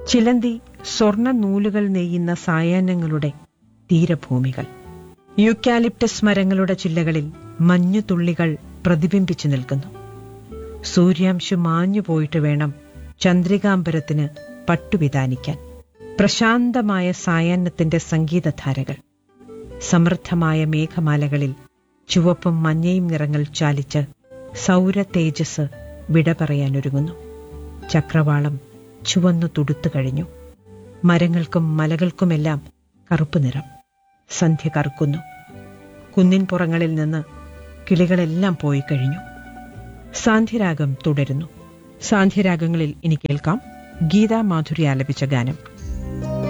ചിലന്തി സ്വർണ്ണ നൂലുകൾ നെയ്യുന്ന സായാഹ്നങ്ങളുടെ തീരഭൂമികൾ യൂക്കാലിപ്റ്റസ് മരങ്ങളുടെ ചില്ലകളിൽ മഞ്ഞുതുള്ളികൾ പ്രതിബിംബിച്ചു നിൽക്കുന്നു സൂര്യാംശു മാഞ്ഞു പോയിട്ട് വേണം ചന്ദ്രികാംബരത്തിന് പട്ടുവിതാനിക്കാൻ പ്രശാന്തമായ സായാഹ്നത്തിന്റെ സംഗീതധാരകൾ സമൃദ്ധമായ മേഘമാലകളിൽ ചുവപ്പും മഞ്ഞയും നിറങ്ങൾ ചാലിച്ച് സൗര തേജസ് വിട പറയാനൊരുങ്ങുന്നു ചക്രവാളം ചുവന്നു തുടുത്തു കഴിഞ്ഞു മരങ്ങൾക്കും മലകൾക്കുമെല്ലാം കറുപ്പ് നിറം സന്ധ്യ കറുക്കുന്നു കുന്നിൻ പുറങ്ങളിൽ നിന്ന് കിളികളെല്ലാം പോയി കഴിഞ്ഞു സാന്ധ്യരാഗം തുടരുന്നു സാന്ധ്യരാഗങ്ങളിൽ ഇനി കേൾക്കാം ഗീതാ മാധുരി ആലപിച്ച ഗാനം